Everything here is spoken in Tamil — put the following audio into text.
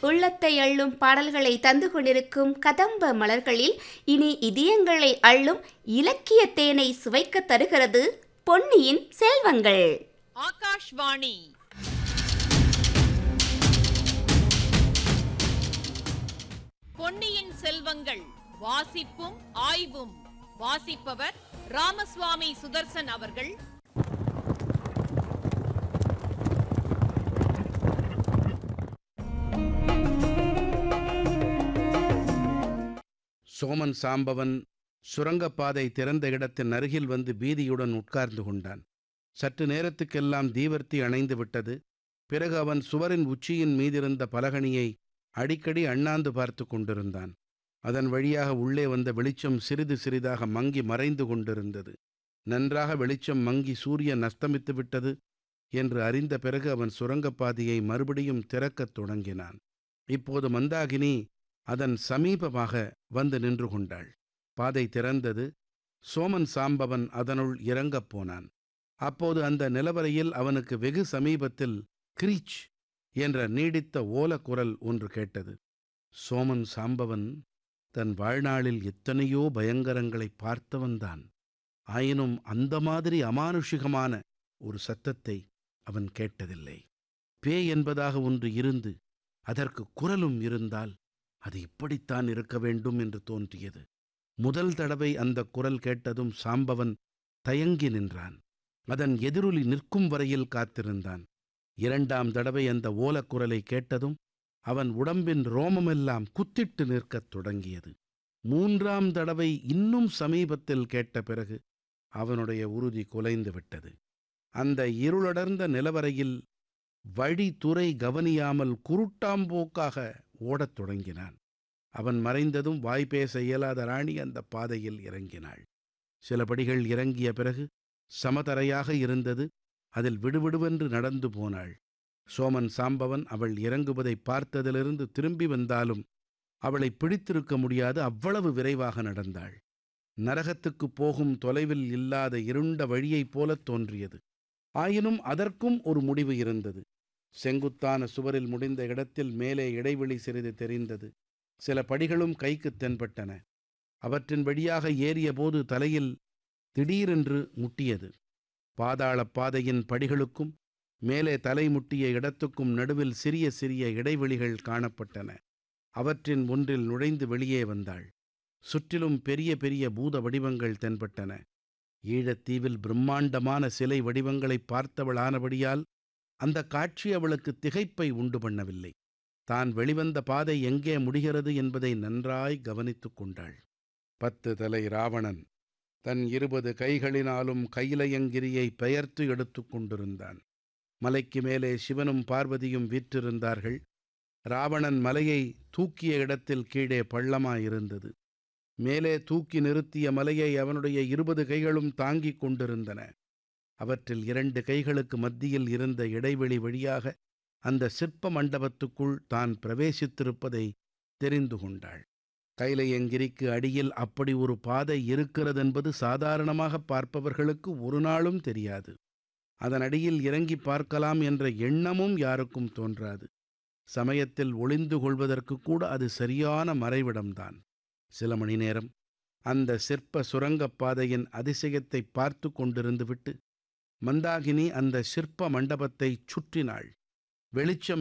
உள்ளத்தை அள்ளும் பாடல்களை தந்து கொண்டிருக்கும் கதம்ப மலர்களில் இனி இதயங்களை அள்ளும் இலக்கிய தேனை சுவைக்க தருகிறது பொன்னியின் செல்வங்கள் ஆகாஷ்வாணி பொன்னியின் செல்வங்கள் வாசிப்பும் ஆய்வும் வாசிப்பவர் ராமசுவாமி சுதர்சன் அவர்கள் சோமன் சாம்பவன் சுரங்கப்பாதை திறந்த இடத்தின் அருகில் வந்து பீதியுடன் உட்கார்ந்து கொண்டான் சற்று நேரத்துக்கெல்லாம் தீவர்த்தி அணைந்து விட்டது பிறகு அவன் சுவரின் உச்சியின் மீதிருந்த பலகணியை அடிக்கடி அண்ணாந்து பார்த்து கொண்டிருந்தான் அதன் வழியாக உள்ளே வந்த வெளிச்சம் சிறிது சிறிதாக மங்கி மறைந்து கொண்டிருந்தது நன்றாக வெளிச்சம் மங்கி சூரியன் அஸ்தமித்து விட்டது என்று அறிந்த பிறகு அவன் சுரங்கப்பாதையை மறுபடியும் திறக்கத் தொடங்கினான் இப்போது மந்தாகினி அதன் சமீபமாக வந்து நின்று கொண்டாள் பாதை திறந்தது சோமன் சாம்பவன் அதனுள் இறங்கப் போனான் அப்போது அந்த நிலவரையில் அவனுக்கு வெகு சமீபத்தில் கிரீச் என்ற நீடித்த ஓலக்குரல் ஒன்று கேட்டது சோமன் சாம்பவன் தன் வாழ்நாளில் எத்தனையோ பயங்கரங்களை பார்த்தவன்தான் ஆயினும் அந்த மாதிரி அமானுஷிகமான ஒரு சத்தத்தை அவன் கேட்டதில்லை பேய் என்பதாக ஒன்று இருந்து அதற்கு குரலும் இருந்தால் அது இப்படித்தான் இருக்க வேண்டும் என்று தோன்றியது முதல் தடவை அந்த குரல் கேட்டதும் சாம்பவன் தயங்கி நின்றான் அதன் எதிரொலி நிற்கும் வரையில் காத்திருந்தான் இரண்டாம் தடவை அந்த ஓலக்குரலை கேட்டதும் அவன் உடம்பின் ரோமமெல்லாம் குத்திட்டு நிற்கத் தொடங்கியது மூன்றாம் தடவை இன்னும் சமீபத்தில் கேட்ட பிறகு அவனுடைய உறுதி குலைந்து விட்டது அந்த இருளடர்ந்த நிலவரையில் வழித்துறை கவனியாமல் குருட்டாம்போக்காக ஓடத் தொடங்கினான் அவன் மறைந்ததும் வாய் பேச இயலாத ராணி அந்த பாதையில் இறங்கினாள் சில படிகள் இறங்கிய பிறகு சமதரையாக இருந்தது அதில் விடுவிடுவென்று நடந்து போனாள் சோமன் சாம்பவன் அவள் இறங்குவதை பார்த்ததிலிருந்து திரும்பி வந்தாலும் அவளை பிடித்திருக்க முடியாது அவ்வளவு விரைவாக நடந்தாள் நரகத்துக்குப் போகும் தொலைவில் இல்லாத இருண்ட வழியைப் போலத் தோன்றியது ஆயினும் அதற்கும் ஒரு முடிவு இருந்தது செங்குத்தான சுவரில் முடிந்த இடத்தில் மேலே இடைவெளி சிறிது தெரிந்தது சில படிகளும் கைக்குத் தென்பட்டன அவற்றின் வழியாக ஏறியபோது தலையில் திடீரென்று முட்டியது பாதாளப் பாதையின் படிகளுக்கும் மேலே தலை முட்டிய இடத்துக்கும் நடுவில் சிறிய சிறிய இடைவெளிகள் காணப்பட்டன அவற்றின் ஒன்றில் நுழைந்து வெளியே வந்தாள் சுற்றிலும் பெரிய பெரிய பூத வடிவங்கள் தென்பட்டன ஈழத்தீவில் பிரம்மாண்டமான சிலை வடிவங்களை பார்த்தவளானபடியால் அந்த காட்சி அவளுக்கு திகைப்பை உண்டு பண்ணவில்லை தான் வெளிவந்த பாதை எங்கே முடிகிறது என்பதை நன்றாய் கவனித்துக் கொண்டாள் பத்து தலை ராவணன் தன் இருபது கைகளினாலும் கையிலயங்கிரியை பெயர்த்து எடுத்துக் கொண்டிருந்தான் மலைக்கு மேலே சிவனும் பார்வதியும் வீற்றிருந்தார்கள் ராவணன் மலையை தூக்கிய இடத்தில் கீழே பள்ளமாயிருந்தது மேலே தூக்கி நிறுத்திய மலையை அவனுடைய இருபது கைகளும் தாங்கிக் கொண்டிருந்தன அவற்றில் இரண்டு கைகளுக்கு மத்தியில் இருந்த இடைவெளி வழியாக அந்த சிற்ப மண்டபத்துக்குள் தான் பிரவேசித்திருப்பதை தெரிந்து கொண்டாள் கைலையங்கிரிக்கு அடியில் அப்படி ஒரு பாதை இருக்கிறதென்பது சாதாரணமாக பார்ப்பவர்களுக்கு ஒரு நாளும் தெரியாது அதன் அடியில் இறங்கி பார்க்கலாம் என்ற எண்ணமும் யாருக்கும் தோன்றாது சமயத்தில் ஒளிந்து கொள்வதற்கு கூட அது சரியான மறைவிடம்தான் சில மணி நேரம் அந்த சிற்ப சுரங்கப்பாதையின் அதிசயத்தை பார்த்து கொண்டிருந்து விட்டு மந்தாகினி அந்த சிற்ப மண்டபத்தைச் சுற்றினாள் வெளிச்சம்